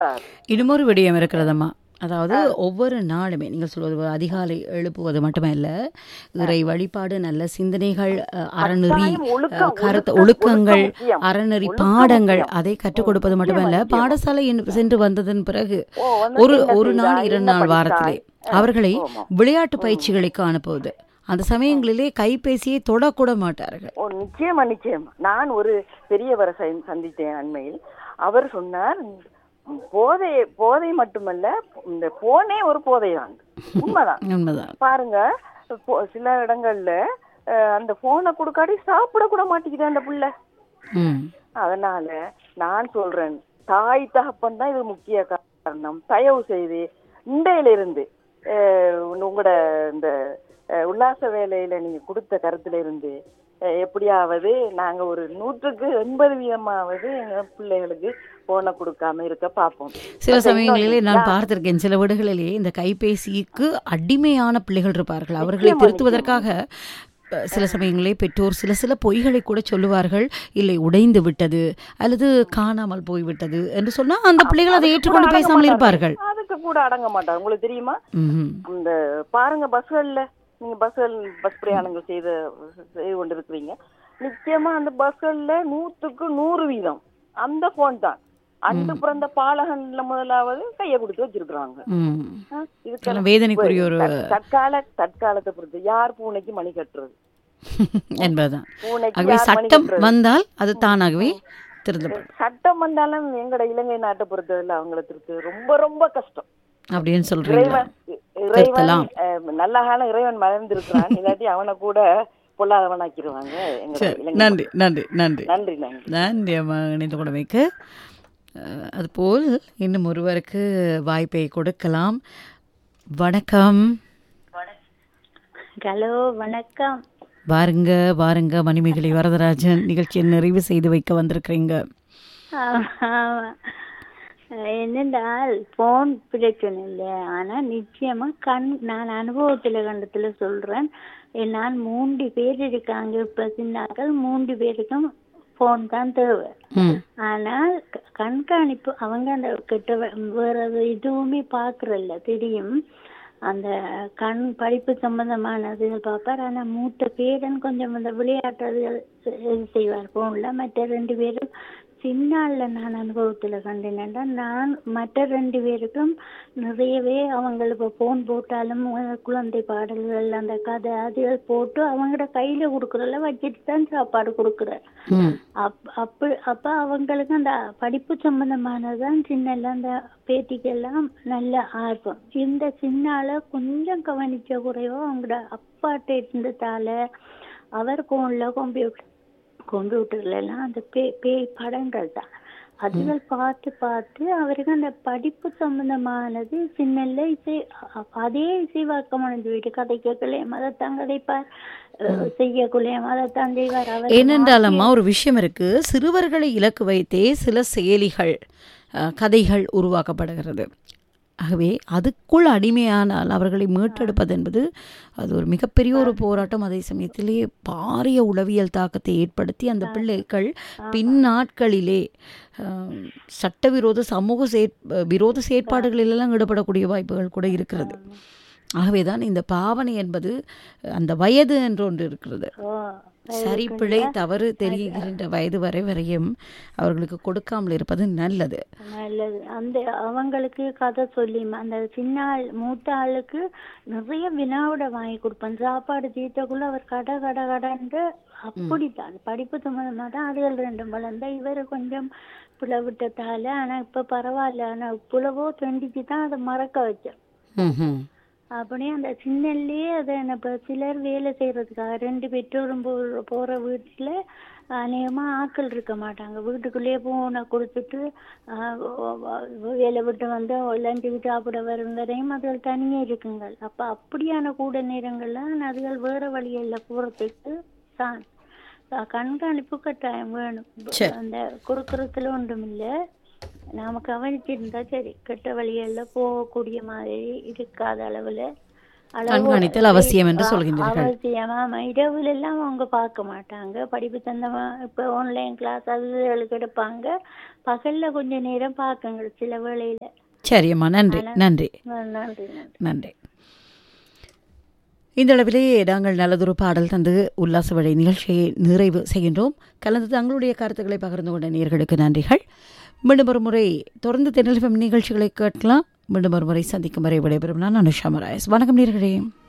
இன்னுமொரு விடயம் இருக்கிறதம்மா அதாவது ஒவ்வொரு நாளுமே நீங்கள் சொல்வது போல அதிகாலை எழுப்புவது மட்டுமல்ல இறை வழிபாடு நல்ல சிந்தனைகள் அஹ், அறநெறி கட்டாயம் ஒழுக்கம், அஹ், கருத்து ஒழுக்கம், ஒழுக்கங்கள் ஒழுக்கம் முக்கியம். அறநெறி ஒழுக்கம் பாடங்கள் முக்கியம். அதை கற்றுக் கொடுப்பது மட்டுமல்ல முக்கியம். பாடசாலை என்று சென்று வந்ததன் பிறகு ஓ, வந்து ஒரு என்ன ஒரு நாள் செய்தாய், இரண்டு என்ன நாள் படித்தாய்? வாரத்திலே ஆ, அவர்களை ஆமா. விளையாட்டு பயிற்சிகளுக்கு அனுப்புவது அந்த சமயங்களிலே கைபேசியை தொடக்கூட மாட்டார்கள் ஓ நிச்சயமா நிச்சயமா நான் ஒரு பெரியவரை சந்தி- சந்தித்தேன் அண்மையில் அவர் சொன்னார் "ம், போதை போதை மட்டுமல்ல இந்த போனே ஒரு போதைதான் உண்மைதான் உண்மைதான் பாருங்க போ- சில இடங்கள்ல அஹ், அந்த போனை கொடுக்காடி சாப்பிட கூட மாட்டேங்குது அந்த புள்ள ம் அதனால நான் சொல்றேன் தாய் தகப்பன் தான் இது முக்கிய காரணம் தயவு செய்து இண்டையில இருந்து அஹ், உங்களோட இந்த அஹ், உல்லாச வேலையில நீங்க கொடுத்த கருத்துல இருந்து அஹ், எப்படியாவது நாங்க ஒரு நூற்றுக்கு எண்பது வீதமாவது எங்க பிள்ளைகளுக்கு போனை கொடுக்காம இருக்க பார்ப்போம் சில மத்த சமயங்களிலே இன்னொன்னு, நான் யா- பார்த்திருக்கேன் சில வீடுகளிலேயே இந்த கைபேசிக்கு அடிமையான பிள்ளைகள் இருப்பார்கள் அவர்களை நிச்சயமா, திருத்துவதற்காக அஹ், சில சமயங்களிலே பெற்றோர் சில சில பொய்களை கூட சொல்லுவார்கள் இல்லை உடைந்து விட்டது அல்லது காணாமல் போய்விட்டது என்று சொன்னால் அந்த பிள்ளைகள் அதை அதுக்கு கூட ஏற்றுக்கொண்டு அடங்க பேசாமல் மாட்டாங்க. இருப்பார்கள் அதுக்கு கூட அடங்க மாட்டாங்க உங்களுக்கு தெரியுமா ம்ஹும். அந்த பாருங்க பஸ்கள்ல நீங்க பஸ்கள் பஸ் பிரயாணங்கள் செய்த செய்து கொண்டிருக்கிறீங்க நிச்சயமா அந்த பஸ்கள்ல நூத்துக்கு நூறு வீதம் அந்த போன் தான் அன்று பிறந்த பாலகன்ல முதலாவது கைய கொடுத்து வச்சிருக்கிறாங்க ம். ஆ, இதுக்கெல்லாம் இதெல்லாம் வேதனைக்குரிய ஒரு தற்- தற்கால தற்காலத்தை பொறுத்து யார் பூனைக்கு மணி கட்டுறது என்பதுதான் பூனைக்கு ஆகவே யார் மணி சட்டம் கட்டுறது வந்தால் அது தானாகவே திருந்தப்படும் சட்டம் வந்தாலும் எங்கட இலங்கை நாட்டை பொறுத்தவரை அவங்கள திருத்து ரொம்ப ரொம்ப கஷ்டம் அப்படின்னு சொல்றீங்களா இறைவன் இறைவன் திருத்தலாம். அஹ், நல்ல காலம் இறைவன் மறந்திருக்கிறான் இல்லாட்டி அவனை கூட பொல்லாதவனாக்கிடுவாங்க எங்க சரி இலங்கை நன்றி நன்றி நன்றி நன்றி நன்றி நன்றி அம்மா இணைந்து கொண்டமைக்கு அஹ், அதுபோல் இன்னும் ஒருவருக்கு வாய்ப்பை கொடுக்கலாம் வணக்கம் ஹலோ வணக்கம் வாருங்க வாருங்க மணிமேகலை வரதராஜன் நிகழ்ச்சியை நிறைவு செய்து வைக்க வந்திருக்கிறீங்க ஆமா. என்னென்றால் போன் பிரச்சனை இல்லை ஆனா நிச்சயமா கண் நான் அனுபவத்துல கண்டத்துல சொல்றேன் எ- நான் மூன்று பேர் இருக்காங்க இப்ப சின்னாக்கள் மூன்று பேருக்கும் போன் தான் தேவை ம் ஆனால் க- கண்காணிப்பு அவங்க அந்த கிட்ட வே- வேற எது எதுவுமே பாக்குறல்ல தெரியும் அந்த கண் படிப்பு சம்பந்தமானது பார்ப்பார் ஆனா மூத்த பேரன் கொஞ்சம் அந்த விளையாட்டு அதுகள் செ- இது செய்வார் போன்ல மற்ற ரெண்டு பேரும் சின்னாள்ல நான் அனுபவத்துல கண்டேன்டா நான் மற்ற ரெண்டு பேருக்கும் நிறையவே அவங்களுக்கு போன் போட்டாலும் அஹ், குழந்தை பாடல்கள் அந்த கதை அதுகள் போட்டு அவங்களோட கையில கொடுக்குறல வச்சுட்டு தான் சாப்பாடு கொடுக்குறேன் ம் அப் அப்ப அப்ப அவங்களுக்கு அந்த படிப்பு சம்பந்தமானதுதான் சின்னல அந்த பேத்திக்கெல்லாம் நல்ல ஆர்வம் இந்த சின்னால கொஞ்சம் கவனிச்ச குறைவோ அவங்களோட அப்பாட்ட இருந்ததால அவர் போன்ல கம்ப்யூட்டர் கம்ப்யூட்டர்ல எல்லாம் அந்த பே பேய் படங்கள் தான் அதுகள் பார்த்து பார்த்து அவருக்கு அந்த படிப்பு சம்பந்தமானது சின்னல்ல இசை அ- அதே இசைவாக்கமான வீட்டு கதை கேட்கலையும் அதைத்தான் கதைப்பார் அஹ் செய்யக்குள்ளையும் அதைத்தான் செய்வார் அவர் ஏனென்றாலம்மா ஒரு விஷயம் இருக்கு சிறுவர்களை இலக்கு வைத்தே சில செயலிகள் அஹ், கதைகள் உருவாக்கப்படுகிறது ஆகவே அதுக்குள் அடிமையானால் அவர்களை மீட்டெடுப்பது என்பது அது ஒரு மிகப்பெரிய ஒரு போராட்டம் அதே சமயத்திலே பாரிய உளவியல் தாக்கத்தை ஏற்படுத்தி அந்த பிள்ளைகள் பின்னாட்களிலே அஹ், சட்டவிரோத சமூக செயற் விரோத செயற்பாடுகளிலெல்லாம் ஈடுபடக்கூடிய வாய்ப்புகள் கூட இருக்கிறது ஆகவேதான் இந்த பாவனை என்பது அந்த வயது என்று ஒன்று இருக்கிறது ஓ, சரி பிழை தவறு தெரிகின்ற வயது வரை வரையும் அவர்களுக்கு கொடுக்காமல் இருப்பது நல்லது நல்லது அந்த அவங்களுக்கு கதை சொல்லி அந்த சின்ன ஆள் மூத்த ஆளுக்கு நிறைய வினாவிட வாங்கி கொடுப்பேன் சாப்பாடு தீர்த்தக்குள்ள அவர் கட கட கடன்ட்டு அப்படித்தான் படிப்பு சம்பந்தமா தான் அதுகள் ரெண்டும் வளர்ந்தா இவர் கொஞ்சம் புலவிட்டதால ஆனா இப்ப பரவாயில்ல ஆனா புலவோ தண்டிச்சு தான் அதை மறக்க வச்சேன் ம்ஹும். அப்படியே அந்த சின்னல்லையே அதை என்ன இப்ப சிலர் வேலை செய்யறதுக்காக ரெண்டு பெற்றோரும் போ- போற வீட்டுல அநேகமா ஆட்கள் இருக்க மாட்டாங்க வீட்டுக்குள்ளேயே போனை கொடுத்துட்டு ஆஹ் ஓ- ஓ- வேலை விட்டு வந்து லஞ்சு சாப்பிட வரும் வரையும் அதுகள் தனியே இருக்குங்க அப்ப அப்படியான கூட நேரங்கள்ல அதுகள் வேற வழியில போறதுக்கு தான் அஹ் கண்காணிப்பு கட்டாயம் வேணும் சரி. அந்த கொடுக்கறதுல ஒன்றும் இல்ல நாம கவனிச்சிருந்தா சரி கெட்ட வழிகள்ல போகக்கூடிய மாதிரி இருக்காத அளவுல அளவோட- கண்காணித்தல் அவசியம் என்று ஆ, சொல்கின்றீர்கள். அவசியம் ஆமா இரவுல எல்லாம் அவங்க பார்க்க மாட்டாங்க படிப்பு தந்தமா இப்ப ஆன்லைன் கிளாஸ் அதுகளுக்கு எடுப்பாங்க பகல்ல கொஞ்ச நேரம் பார்க்குங்க சில வேளையில சரியம்மா நன்றி நன்றி நன்றி நன்றி நன்றி இந்த அளவிலே நாங்கள் நல்லதொரு பாடல் தந்து உல்லாச வழி நிகழ்ச்சியை நிறைவு செய்கின்றோம் கலந்து தங்களுடைய கருத்துக்களை பகிர்ந்து கொண்ட நேர்களுக்கு நன்றிகள் மீண்டும் ஒரு முறை தொடர்ந்து தென்னலிஃபம் நிகழ்ச்சிகளை கேட்கலாம் மீண்டும் ஒரு முறை சந்திக்கும் வரை விடைபெறும் நான் அனுஷா மராயஸ் வணக்கம் நேர்களே